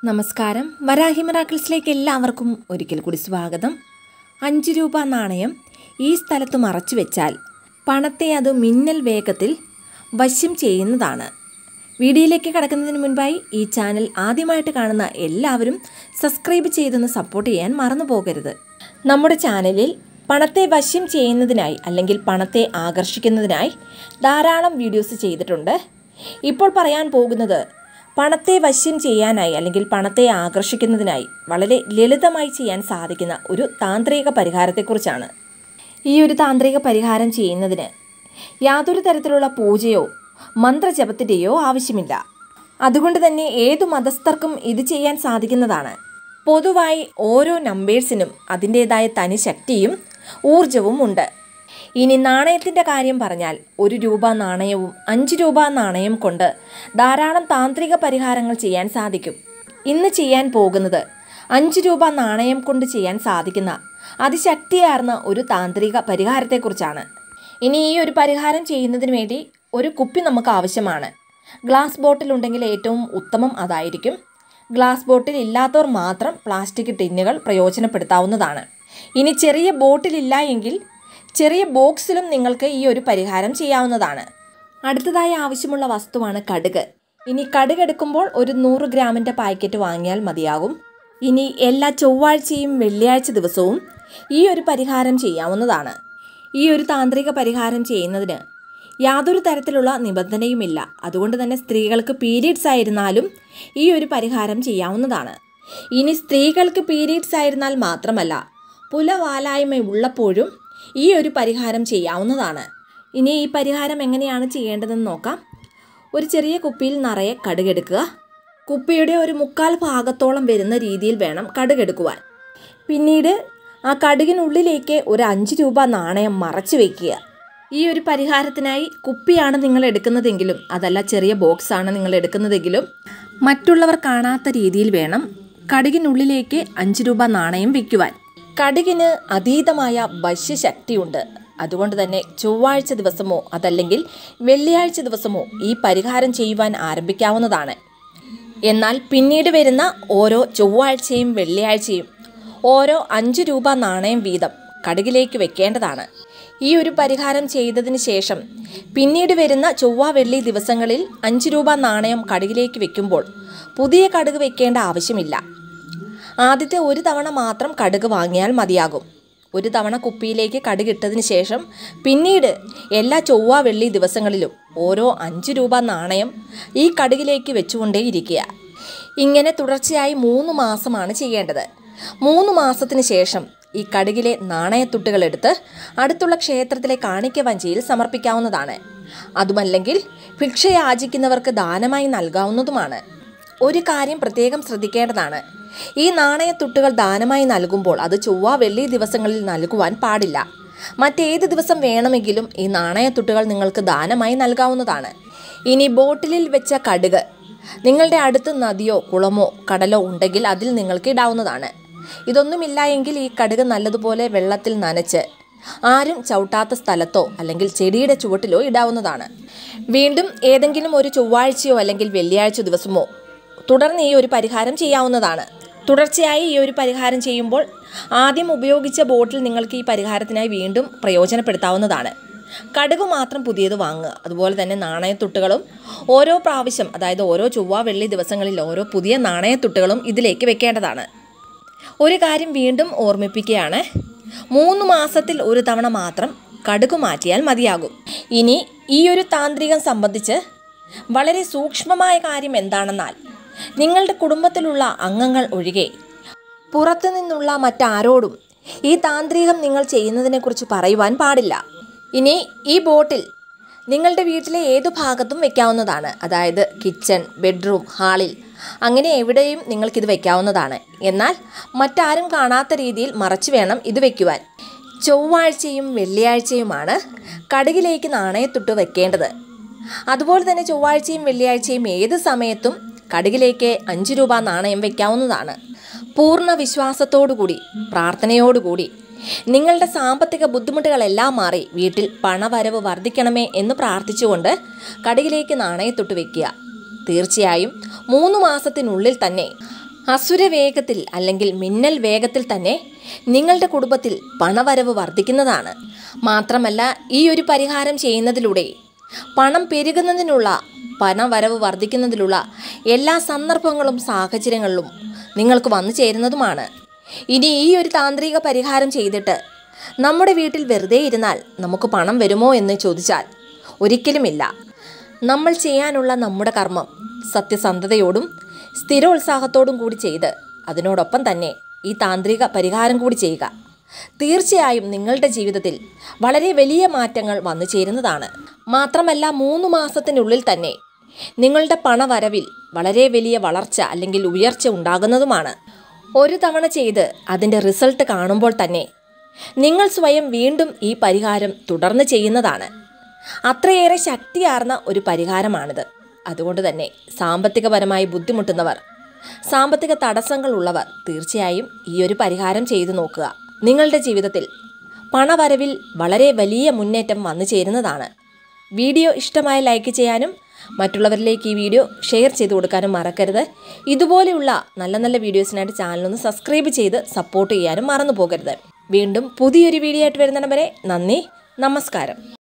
നമസ്കാരം വരാഹി മിറാക്കിൾസിലേക്ക് എല്ലാവർക്കും ഒരിക്കൽ കൂടി സ്വാഗതം അഞ്ച് രൂപ നാണയം ഈ സ്ഥലത്ത് മറച്ചു വെച്ചാൽ പണത്തെ അത് മിന്നൽ വേഗത്തിൽ വശ്യം ചെയ്യുന്നതാണ് വീഡിയോയിലേക്ക് കടക്കുന്നതിന് മുൻപായി ഈ ചാനൽ ആദ്യമായിട്ട് കാണുന്ന എല്ലാവരും സബ്സ്ക്രൈബ് ചെയ്തൊന്ന് സപ്പോർട്ട് ചെയ്യാൻ മറന്നു പോകരുത് നമ്മുടെ ചാനലിൽ പണത്തെ വശ്യം ചെയ്യുന്നതിനായി അല്ലെങ്കിൽ പണത്തെ ആകർഷിക്കുന്നതിനായി ധാരാളം വീഡിയോസ് ചെയ്തിട്ടുണ്ട് ഇപ്പോൾ പറയാൻ പോകുന്നത് പണത്തെ വശ്യം ചെയ്യാനായി അല്ലെങ്കിൽ പണത്തെ ആകർഷിക്കുന്നതിനായി വളരെ ലളിതമായി ചെയ്യാൻ സാധിക്കുന്ന ഒരു താന്ത്രിക പരിഹാരത്തെക്കുറിച്ചാണ് ഈ ഒരു താന്ത്രിക പരിഹാരം ചെയ്യുന്നതിന് യാതൊരു തരത്തിലുള്ള പൂജയോ മന്ത്രജപത്തിൻ്റെയോ ആവശ്യമില്ല അതുകൊണ്ട് തന്നെ ഏതു മതസ്ഥർക്കും ഇത് ചെയ്യാൻ സാധിക്കുന്നതാണ് പൊതുവായി ഓരോ നമ്പേഴ്സിനും അതിൻ്റേതായ തനി ശക്തിയും ഊർജവും ഉണ്ട് ഇനി നാണയത്തിൻ്റെ കാര്യം പറഞ്ഞാൽ ഒരു രൂപ നാണയവും അഞ്ച് രൂപ നാണയം കൊണ്ട് ധാരാളം താന്ത്രിക പരിഹാരങ്ങൾ ചെയ്യാൻ സാധിക്കും ഇന്ന് ചെയ്യാൻ പോകുന്നത് അഞ്ച് രൂപ നാണയം കൊണ്ട് ചെയ്യാൻ സാധിക്കുന്ന അതിശക്തിയാർന്ന ഒരു താന്ത്രിക പരിഹാരത്തെക്കുറിച്ചാണ് ഇനി ഈ ഒരു പരിഹാരം ചെയ്യുന്നതിന് വേണ്ടി ഒരു കുപ്പി നമുക്ക് ആവശ്യമാണ് ഗ്ലാസ് ബോട്ടിൽ ഉണ്ടെങ്കിൽ ഏറ്റവും ഉത്തമം അതായിരിക്കും ഗ്ലാസ് ബോട്ടിൽ ഇല്ലാത്തവർ മാത്രം പ്ലാസ്റ്റിക് ടിന്നുകൾ പ്രയോജനപ്പെടുത്താവുന്നതാണ് ഇനി ചെറിയ ബോട്ടിലില്ല എങ്കിൽ ചെറിയ ബോക്സിലും നിങ്ങൾക്ക് ഈ ഒരു പരിഹാരം ചെയ്യാവുന്നതാണ് അടുത്തതായി ആവശ്യമുള്ള വസ്തുവാണ് കടുക് ഇനി കടുക് എടുക്കുമ്പോൾ ഒരു നൂറ് ഗ്രാമിൻ്റെ പാക്കറ്റ് വാങ്ങിയാൽ മതിയാകും ഇനി എല്ലാ ചൊവ്വാഴ്ചയും വെള്ളിയാഴ്ച ദിവസവും ഈ ഒരു പരിഹാരം ചെയ്യാവുന്നതാണ് ഈ ഒരു താന്ത്രിക പരിഹാരം ചെയ്യുന്നതിന് യാതൊരു തരത്തിലുള്ള നിബന്ധനയുമില്ല അതുകൊണ്ട് തന്നെ സ്ത്രീകൾക്ക് പീരീഡ്സ് ആയിരുന്നാലും ഈ ഒരു പരിഹാരം ചെയ്യാവുന്നതാണ് ഇനി സ്ത്രീകൾക്ക് പീരീഡ്സ് ആയിരുന്നാൽ മാത്രമല്ല പുലവാലായ്മ ഉള്ളപ്പോഴും ഈ ഒരു പരിഹാരം ചെയ്യാവുന്നതാണ് ഇനി ഈ പരിഹാരം എങ്ങനെയാണ് ചെയ്യേണ്ടതെന്ന് നോക്കാം ഒരു ചെറിയ കുപ്പിയിൽ നിറയെ കടുകെടുക്കുക കുപ്പിയുടെ ഒരു മുക്കാൽ ഭാഗത്തോളം വരുന്ന രീതിയിൽ വേണം കടുകെടുക്കുവാൻ പിന്നീട് ആ കടുകിനുള്ളിലേക്ക് ഒരു അഞ്ച് രൂപ നാണയം മറച്ചു വയ്ക്കുക ഈ ഒരു പരിഹാരത്തിനായി കുപ്പിയാണ് നിങ്ങൾ എടുക്കുന്നതെങ്കിലും അതല്ല ചെറിയ ബോക്സ് ആണ് നിങ്ങൾ എടുക്കുന്നതെങ്കിലും മറ്റുള്ളവർ കാണാത്ത രീതിയിൽ വേണം കടുകിനുള്ളിലേക്ക് അഞ്ച് രൂപ നാണയം വയ്ക്കുവാൻ കടുകിന് അതീതമായ വശ്യശക്തിയുണ്ട് അതുകൊണ്ട് തന്നെ ചൊവ്വാഴ്ച ദിവസമോ അതല്ലെങ്കിൽ വെള്ളിയാഴ്ച ദിവസമോ ഈ പരിഹാരം ചെയ്യുവാൻ ആരംഭിക്കാവുന്നതാണ് എന്നാൽ പിന്നീട് വരുന്ന ഓരോ ചൊവ്വാഴ്ചയും വെള്ളിയാഴ്ചയും ഓരോ അഞ്ച് രൂപ നാണയം വീതം കടുകിലേക്ക് വെക്കേണ്ടതാണ് ഈ ഒരു പരിഹാരം ചെയ്തതിന് ശേഷം പിന്നീട് വരുന്ന ചൊവ്വ വെള്ളി ദിവസങ്ങളിൽ അഞ്ച് രൂപ നാണയം കടുകിലേക്ക് വെക്കുമ്പോൾ പുതിയ കടുക് വെക്കേണ്ട ആവശ്യമില്ല ആദ്യത്തെ ഒരു തവണ മാത്രം കടുക് വാങ്ങിയാൽ മതിയാകും ഒരു തവണ കുപ്പിയിലേക്ക് കടുകിട്ടതിന് ശേഷം പിന്നീട് എല്ലാ ചൊവ്വ വെള്ളി ദിവസങ്ങളിലും ഓരോ അഞ്ച് രൂപ നാണയം ഈ കടുകിലേക്ക് വെച്ചുകൊണ്ടേയിരിക്കുക ഇങ്ങനെ തുടർച്ചയായി മൂന്ന് മാസമാണ് ചെയ്യേണ്ടത് മൂന്ന് മാസത്തിന് ശേഷം ഈ കടുകിലെ നാണയത്തുട്ടുകൾ എടുത്ത് അടുത്തുള്ള ക്ഷേത്രത്തിലെ കാണിക്ക വഞ്ചിയിൽ സമർപ്പിക്കാവുന്നതാണ് അതുമല്ലെങ്കിൽ ഭിക്ഷ യാചിക്കുന്നവർക്ക് ദാനമായി നൽകാവുന്നതുമാണ് ഒരു കാര്യം പ്രത്യേകം ശ്രദ്ധിക്കേണ്ടതാണ് ഈ നാണയത്തുട്ടുകൾ ദാനമായി നൽകുമ്പോൾ അത് ചൊവ്വ വെള്ളി ദിവസങ്ങളിൽ നൽകുവാൻ പാടില്ല മറ്റേത് ദിവസം വേണമെങ്കിലും ഈ നാണയത്തുട്ടുകൾ നിങ്ങൾക്ക് ദാനമായി നൽകാവുന്നതാണ് ഇനി ബോട്ടിലിൽ വെച്ച കടുക് നിങ്ങളുടെ അടുത്ത് നദിയോ കുളമോ കടലോ ഉണ്ടെങ്കിൽ അതിൽ നിങ്ങൾക്ക് ഇടാവുന്നതാണ് ഇതൊന്നുമില്ല എങ്കിൽ ഈ കടുക് നല്ലതുപോലെ വെള്ളത്തിൽ നനച്ച് ആരും ചവിട്ടാത്ത സ്ഥലത്തോ അല്ലെങ്കിൽ ചെടിയുടെ ചുവട്ടിലോ ഇടാവുന്നതാണ് വീണ്ടും ഏതെങ്കിലും ഒരു ചൊവ്വാഴ്ചയോ അല്ലെങ്കിൽ വെള്ളിയാഴ്ച ദിവസമോ തുടർന്ന് ഈ ഒരു പരിഹാരം ചെയ്യാവുന്നതാണ് തുടർച്ചയായി ഈ ഒരു പരിഹാരം ചെയ്യുമ്പോൾ ആദ്യം ഉപയോഗിച്ച ബോട്ടിൽ നിങ്ങൾക്ക് ഈ പരിഹാരത്തിനായി വീണ്ടും പ്രയോജനപ്പെടുത്താവുന്നതാണ് കടുക് മാത്രം പുതിയത് വാങ്ങുക അതുപോലെ തന്നെ നാണയത്തുട്ടുകളും ഓരോ പ്രാവശ്യം അതായത് ഓരോ ചൊവ്വ വെള്ളി ദിവസങ്ങളിൽ ഓരോ പുതിയ നാണയത്തുട്ടുകളും ഇതിലേക്ക് വെക്കേണ്ടതാണ് ഒരു കാര്യം വീണ്ടും ഓർമ്മിപ്പിക്കുകയാണ് മൂന്ന് മാസത്തിൽ ഒരു തവണ മാത്രം കടുക് മാറ്റിയാൽ മതിയാകും ഇനി ഈ ഒരു താന്ത്രികം സംബന്ധിച്ച് വളരെ സൂക്ഷ്മമായ കാര്യം എന്താണെന്നാൽ നിങ്ങളുടെ കുടുംബത്തിലുള്ള അംഗങ്ങൾ ഒഴികെ പുറത്തു നിന്നുള്ള മറ്റാരോടും ഈ താന്ത്രികം നിങ്ങൾ ചെയ്യുന്നതിനെക്കുറിച്ച് പറയുവാൻ പാടില്ല ഇനി ഈ ബോട്ടിൽ നിങ്ങളുടെ വീട്ടിലെ ഏതു ഭാഗത്തും വെക്കാവുന്നതാണ് അതായത് കിച്ചൺ ബെഡ്റൂം ഹാളിൽ അങ്ങനെ എവിടെയും നിങ്ങൾക്കിത് വെക്കാവുന്നതാണ് എന്നാൽ മറ്റാരും കാണാത്ത രീതിയിൽ മറച്ചു വേണം ഇത് വെക്കുവാൻ ചൊവ്വാഴ്ചയും വെള്ളിയാഴ്ചയുമാണ് കടുകിലേക്ക് നാണയത്തുട്ട് വെക്കേണ്ടത് അതുപോലെ തന്നെ ചൊവ്വാഴ്ചയും വെള്ളിയാഴ്ചയും ഏത് സമയത്തും കടുകിലേക്ക് അഞ്ച് രൂപ നാണയം വയ്ക്കാവുന്നതാണ് പൂർണ്ണ വിശ്വാസത്തോടുകൂടി പ്രാർത്ഥനയോടുകൂടി നിങ്ങളുടെ സാമ്പത്തിക ബുദ്ധിമുട്ടുകളെല്ലാം മാറി വീട്ടിൽ പണവരവ് വർദ്ധിക്കണമേ എന്ന് പ്രാർത്ഥിച്ചുകൊണ്ട് കടുകിലേക്ക് നാണയത്തൊട്ട് വയ്ക്കുക തീർച്ചയായും മൂന്ന് മാസത്തിനുള്ളിൽ തന്നെ അസുര വേഗത്തിൽ അല്ലെങ്കിൽ മിന്നൽ വേഗത്തിൽ തന്നെ നിങ്ങളുടെ കുടുംബത്തിൽ പണവരവ് വർദ്ധിക്കുന്നതാണ് മാത്രമല്ല ഈ ഒരു പരിഹാരം ചെയ്യുന്നതിലൂടെ പണം പെരുകുന്നതിനുള്ള പണവരവ് വർദ്ധിക്കുന്നതിലുള്ള എല്ലാ സന്ദർഭങ്ങളും സാഹചര്യങ്ങളിലും നിങ്ങൾക്ക് വന്നു ചേരുന്നതുമാണ് ഇനി ഈ ഒരു താന്ത്രിക പരിഹാരം ചെയ്തിട്ട് നമ്മുടെ വീട്ടിൽ വെറുതെ ഇരുന്നാൽ നമുക്ക് പണം വരുമോ എന്ന് ചോദിച്ചാൽ ഒരിക്കലുമില്ല നമ്മൾ ചെയ്യാനുള്ള നമ്മുടെ കർമ്മം സത്യസന്ധതയോടും സ്ഥിരോത്സാഹത്തോടും കൂടി ചെയ്ത് അതിനോടൊപ്പം തന്നെ ഈ താന്ത്രിക പരിഹാരം കൂടി ചെയ്യുക തീർച്ചയായും നിങ്ങളുടെ ജീവിതത്തിൽ വളരെ വലിയ മാറ്റങ്ങൾ വന്നു ചേരുന്നതാണ് മാത്രമല്ല മൂന്ന് മാസത്തിനുള്ളിൽ തന്നെ നിങ്ങളുടെ പണവരവിൽ വളരെ വലിയ വളർച്ച അല്ലെങ്കിൽ ഉയർച്ച ഉണ്ടാകുന്നതുമാണ് ഒരു തവണ ചെയ്ത് അതിൻ്റെ റിസൾട്ട് കാണുമ്പോൾ തന്നെ നിങ്ങൾ സ്വയം വീണ്ടും ഈ പരിഹാരം തുടർന്ന് ചെയ്യുന്നതാണ് അത്രയേറെ ശക്തിയാർന്ന ഒരു പരിഹാരമാണിത് അതുകൊണ്ട് തന്നെ സാമ്പത്തികപരമായി ബുദ്ധിമുട്ടുന്നവർ സാമ്പത്തിക തടസ്സങ്ങൾ ഉള്ളവർ തീർച്ചയായും ഈ ഒരു പരിഹാരം ചെയ്തു നോക്കുക നിങ്ങളുടെ ജീവിതത്തിൽ പണവരവിൽ വളരെ വലിയ മുന്നേറ്റം വന്നു ചേരുന്നതാണ് വീഡിയോ ഇഷ്ടമായ ലൈക്ക് ചെയ്യാനും മറ്റുള്ളവരിലേക്ക് ഈ വീഡിയോ ഷെയർ ചെയ്ത് കൊടുക്കാനും മറക്കരുത് ഇതുപോലെയുള്ള നല്ല നല്ല വീഡിയോസിനായിട്ട് ചാനലൊന്ന് സബ്സ്ക്രൈബ് ചെയ്ത് സപ്പോർട്ട് ചെയ്യാനും മറന്നു പോകരുത് വീണ്ടും പുതിയൊരു വീഡിയോ ആയിട്ട് വരുന്നിടം വരെ നന്ദി നമസ്കാരം